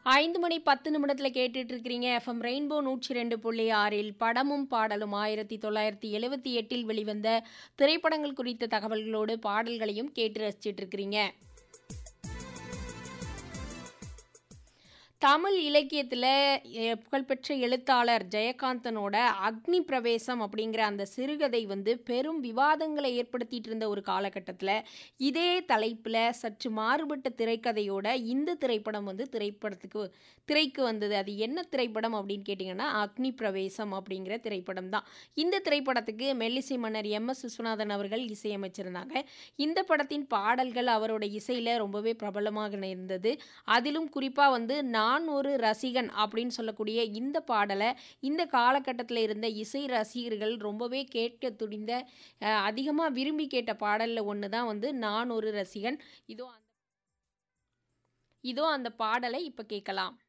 5 மணி 10 நிமிடத்துல கேட்டுட்டு இருக்கிறீங்க FM rainbow 102.6 இல் படமும் பாடலும் 1978 இல் வெளிவந்த திரைப்படங்கள் குறித்த தகவல்களோடு பாடல்களையும் கேட்டு ரசிச்சிட்டு இருக்கிறீங்க. தமிழ் இலக்கியத்துல எ புகழ்பெற்ற எழுத்தாளர் ஜெயகாந்தனோட அக்னி பிரவேசம் அப்படிங்கிற அந்த சிறுகதை வந்து பெரும் விவாதங்களை ஏற்படுத்திட்டு இருந்த ஒரு காலகட்டத்துல, இதே தலைப்புல சற்று மாறுபட்ட திரைக்கதையோட இந்த திரைப்படம் வந்து திரைப்படத்துக்கு திரைக்கு வந்தது. அது என்ன திரைப்படம் அப்படின்னு கேட்டீங்கன்னா, அக்னி பிரவேசம் அப்படிங்கிற திரைப்படம் தான். இந்த திரைப்படத்துக்கு மெல்லிசை மன்னர் எம்.எஸ். விஸ்வநாதன் அவர்கள் இசையமைச்சிருந்தாங்க. இந்த படத்தின் பாடல்கள் அவரோட இசையில ரொம்பவே பிரபலமாக இருந்தது. அதிலும் குறிப்பா வந்து நான் ஒரு ரசிகன் அப்படின்னு சொல்லக்கூடிய இந்த பாடல, இந்த காலகட்டத்துல இருந்த இசை ரசிகர்கள் ரொம்பவே கேட்க துடிந்த அ அதிகமா விரும்பி கேட்ட பாடல்ல ஒண்ணு தான் வந்து நான் ஒரு ரசிகன். இதோ இதோ அந்த பாடலை இப்ப கேட்கலாம்.